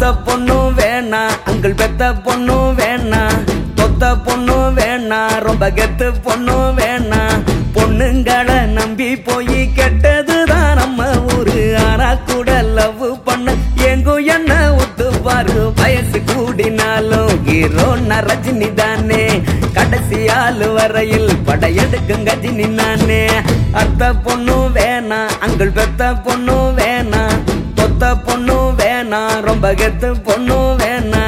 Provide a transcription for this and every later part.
ஒத்த பொண்ணும் வேணா அங்கிள் பெத்த பொண்ணும் வேணா தொத்த பொண்ணும் வேணா ரொம்ப கெத்து பொண்ணும் வேணா பொண்ணுங்களை நம்பி போய் கெட்டதுதான் நம்ம ஊரு ஆனா கூட லவ் பண்ண எங்கும் என்ன ஒத்துவாரு வயசு கூடினாலும் ஹீரோ ரஜினி தானே கடைசி ஆளு வரையில் படையெடுக்கும் கஜினி நானே அத்த பொண்ணும் வேணா அங்கிள் பெத்த பொண்ணும் வேணா தொத்த பொண்ணும் வேணா ரொம்ப கெத்து பொண்ணும் வேணா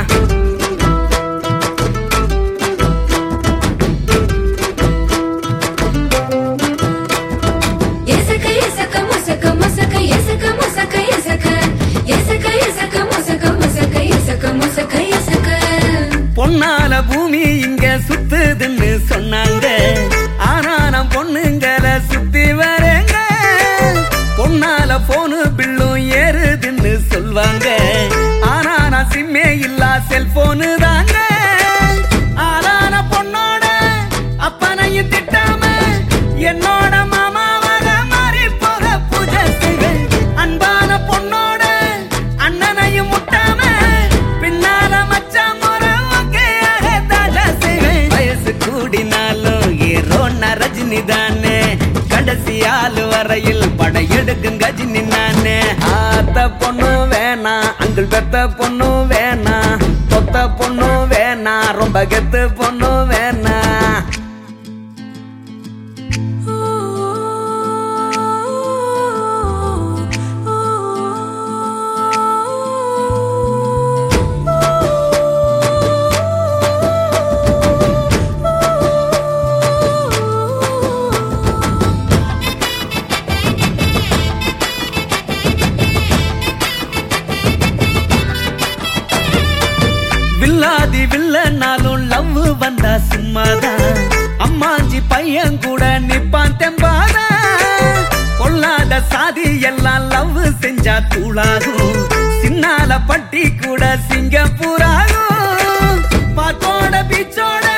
எசக்க எசக்க மசக்க மசக்க எசக்க மசக்க எசக்க எசக்க எசக்க மசக்க மசக்க எசக்க மசக்க எசக்க பொன்னால பூமி இங்க சுத்துதுன்னு சொன்னாங்க ஆனா நான் பொண்ணுங்களை சுத்தி வரேங்க பொன்னால போனு பில்லும் ஏறுதுன்னு சொல்வாங்க ஆனா நான் சிம்மே இல்லா செல்போனு தாங்க ஆளான பொண்ணோட அப்பனையும் திட்டாம என்னோட மாமாவாக மாறி போக பூஜை செய்வேன் அன்பான பொண்ணோட அண்ணனையும் முட்டாம பின்னால மச்சான் முறை ஒக்கையாக தாஜா செய்வேன் வயசு கூடினாலும் ஹீரோ ரஜினி தானே கடைசி ஆளு வரையில் படையெடுக்கும் கஜினி நானே ஆத்த பொண்ணு வேணா அங்கிள் பெத்த பொண்ணு வேணா தொத்த பொண்ணு வேணா ரொம்ப கெத்து பொண்ணு வேணா வில்லாதி வில்லனாலும் லவ் வந்தா சும்மாதான் அம்மாஞ்சி பையன் கூட நிப்பான் தெம்பாதா பொல்லாத சாதி எல்லாம் லவ் செஞ்சா தூளாகும் சின்னால பட்டி கூட சிங்கப்பூராகும் பாத்தோட பீச்சோட